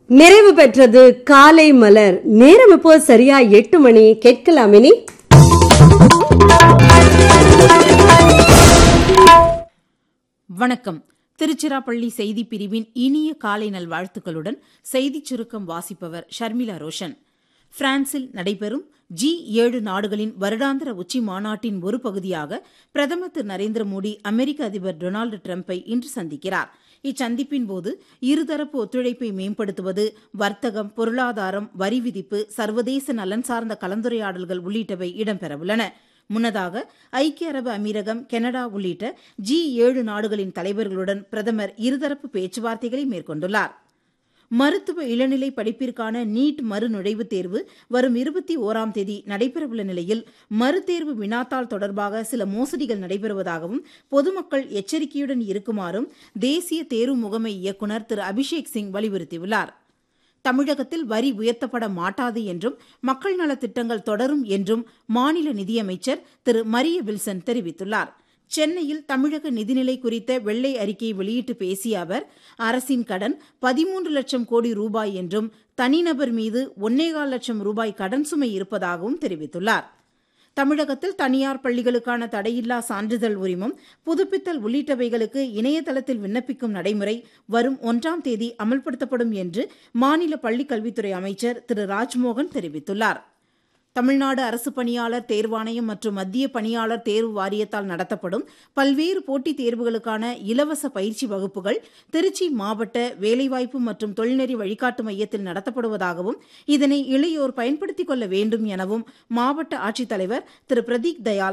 நிறைவு பெற்றது காலை மலர் நேரம் இப்போ சரியா எட்டு மணி கேட்கலாம் இனி வணக்கம் திருச்சிராப்பள்ளி செய்தி பிரிவின் இனிய காலை நல்வாழ்த்துக்களுடன் செய்திச் சுருக்கம் வாசிப்பவர் ஷர்மிளா ரோஷன் பிரான்சில் நடைபெறும் ஜி ஏழு நாடுகளின் வருடாந்திர உச்சி மாநாட்டின் ஒரு பகுதியாக பிரதமர் திரு நரேந்திர மோடி அமெரிக்க அதிபர் டொனால்டு டிரம்பை இன்று சந்திக்கிறார் இச்சந்திப்பின் போது இருதரப்பு ஒத்துழைப்பை மேம்படுத்துவது வர்த்தகம் பொருளாதாரம் வரி விதிப்பு சர்வதேச நலன் சார்ந்த கலந்துரையாடல்கள் உள்ளிட்டவை இடம்பெறவுள்ளன முன்னதாக ஐக்கிய அரபு அமீரகம் கனடா உள்ளிட்ட ஜி ஏழு நாடுகளின் தலைவர்களுடன் பிரதமர் இருதரப்பு பேச்சுவார்த்தைகளை மேற்கொண்டுள்ளார் மருத்துவ இளநிலை படிப்பிற்கான நீட் மறுநுழைவுத் தேர்வு வரும் இருபத்தி ஓராம் தேதி நடைபெறவுள்ள நிலையில் மறுதேர்வு வினாத்தாள் தொடர்பாக சில மோசடிகள் நடைபெறுவதாகவும் பொதுமக்கள் எச்சரிக்கையுடன் இருக்குமாறும் தேசிய தேர்வு முகமை இயக்குநர் திரு அபிஷேக் சிங் வலியுறுத்தியுள்ளார் தமிழகத்தில் வரி உயர்த்தப்பட மாட்டாது என்றும் மக்கள் நலத் திட்டங்கள் தொடரும் என்றும் மாநில நிதியமைச்சர் திரு மரிய வில்சன் தெரிவித்துள்ளார் சென்னையில் தமிழக நிதிநிலை குறித்த வெள்ளை அறிக்கையை வெளியிட்டு பேசிய அவர் அரசின் கடன் பதிமூன்று லட்சம் கோடி ரூபாய் என்றும் தனிநபர் மீது ஒன்னேகால் லட்சம் ரூபாய் கடன் சுமை இருப்பதாகவும் தெரிவித்துள்ளார் தமிழகத்தில் தனியார் பள்ளிகளுக்கான தடையில்லா சான்றிதழ் உரிமம் புதுப்பித்தல் உள்ளிட்டவைகளுக்கு இணையதளத்தில் விண்ணப்பிக்கும் நடைமுறை வரும் ஒன்றாம் தேதி அமல்படுத்தப்படும் என்று மாநில பள்ளிக் கல்வித்துறை அமைச்சர் திரு ராஜ்மோகன் தெரிவித்துள்ளார் தமிழ்நாடு அரசு பணியாளர் தேர்வாணையம் மற்றும் மத்திய பணியாளர் தேர்வு வாரியத்தால் நடத்தப்படும் பல்வேறு போட்டித் தேர்வுகளுக்கான இலவச பயிற்சி வகுப்புகள் திருச்சி மாவட்ட வேலைவாய்ப்பு மற்றும் தொழில்நெறி வழிகாட்டு மையத்தில் நடத்தப்படுவதாகவும் இதனை இளையோர் பயன்படுத்திக் கொள்ள வேண்டும் எனவும் மாவட்ட ஆட்சித்தலைவர் திரு பிரதீக் தயாள்